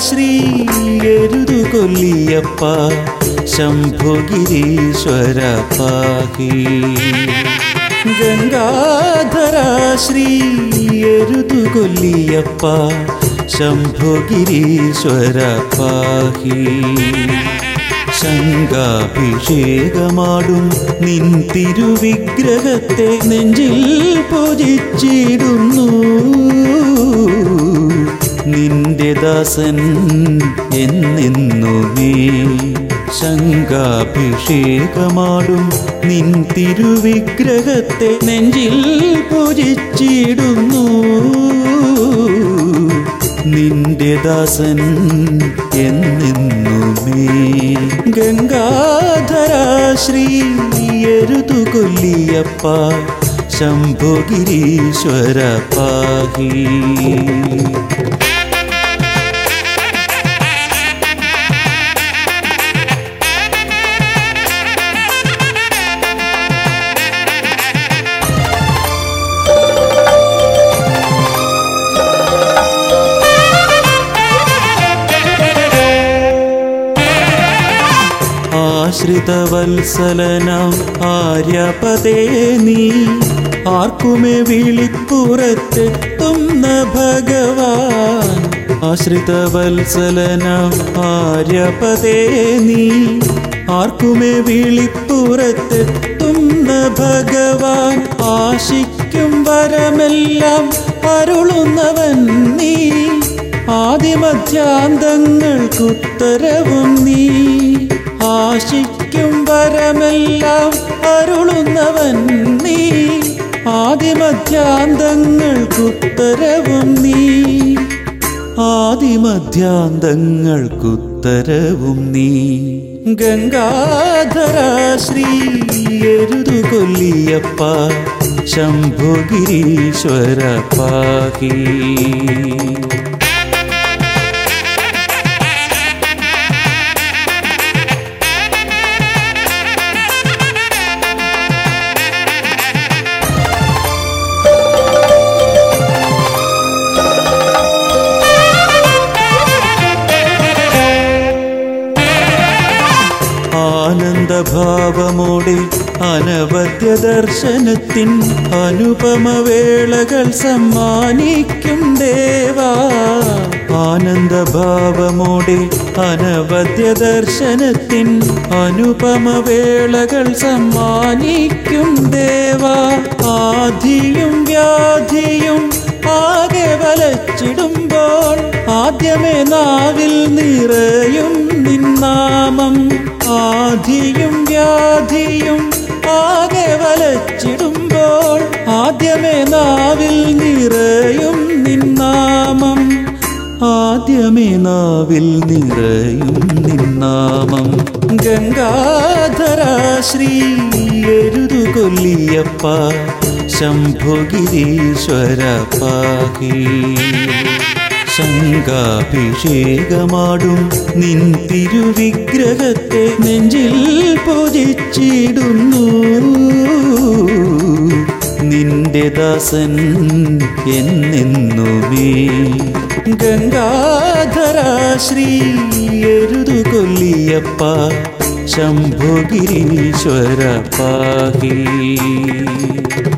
ശ്രീ എരുതു കൊല്ലിയപ്പ ശംഭുഗിരീശ്വര പാഹി ഗംഗാധര ശ്രീ എരുതു കൊല്ലിയപ്പ ശംഭുഗിരീശ്വര പാഹി ശങ്കാഭിഷേകമാടും നിൻ തിരുവിഗ്രഹത്തെ നെഞ്ചിൽ പൂജിച്ചിടുന്നു നിന്റെ ദാസൻ എന്നെന്നുമേ ശങ്കാഭിഷേകമാടും നിൻ തിരുവിഗ്രഹത്തെ നെഞ്ചിൽ പൂജിച്ചിടുന്നു നിന്റെ ദാസൻ എന്നെന്നുമേ ഗംഗാധര ശ്രീ എരുതു കൊല്ലിയപ്പ ശംഭുഗിരീശ്വര പാഹി ആശ്രിതവത്സലനാം ആര്യപദേ നീ ആർക്കുമേ വിളിപ്പുറത്തെത്തുന്ന ഭഗവാൻ ആശ്രിതവത്സലനാം ആര്യപദേ നീ ആർക്കുമേ വിളിപ്പുറത്തെത്തുന്ന ഭഗവാൻ ആശിക്കും വരമെല്ലാം അരുളുന്നവൻ നീ ആദിമധ്യാന്തങ്ങൾക്കുത്തരവും നീ ആശിക്കും വരമെല്ലാം അരുളുന്നവൻ നീ ആദിമധ്യാന്തങ്ങൾക്കുത്തരവും നീ ആദിമധ്യാന്തങ്ങൾക്കുത്തരവും നീ ഗംഗാധര ശ്രീ എരുതു കൊല്ലിയപ്പ ശംഭുഗിരീശ്വര പാഹി ആനന്ദഭാവമോടെ അനവദ്യ ദർശനത്തിൻ അനുപമവേളകൾ സമ്മാനിക്കും ദേവാ ആനന്ദഭാവമോടെ അനവദ്യ ദർശനത്തിൻ അനുപമവേളകൾ സമ്മാനിക്കും ദേവാ ആധിയും വ്യാധിയും ആകെ വലച്ചിടുമ്പോൾ ആദ്യമേ നാവിൽ നിറയും നിന്നാമം ആധിയും വ്യാധിയും ആകെ വലച്ചിടുമ്പോൾ ആദ്യമേ നാവിൽ നിറയും നിന്നാമം ആദ്യമേ നാവിൽ നിറയും നിന്നാമം ഗംഗാധര ശ്രീ എരുതു കൊല്ലിയപ്പ ശംഭുഗിരീശ്വര പാഹി ശങ്കാഭിഷേകമാടും നിൻ തിരുവിഗ്രഹത്തെ നെഞ്ചിൽ പൂജിച്ചിടുന്നു നിന്റെ ദാസൻ എന്നെന്നുമേ ഗംഗാധര ശ്രീ എരുതു കൊല്ലിയപ്പ ശംഭുഗിരീശ്വര പാഹി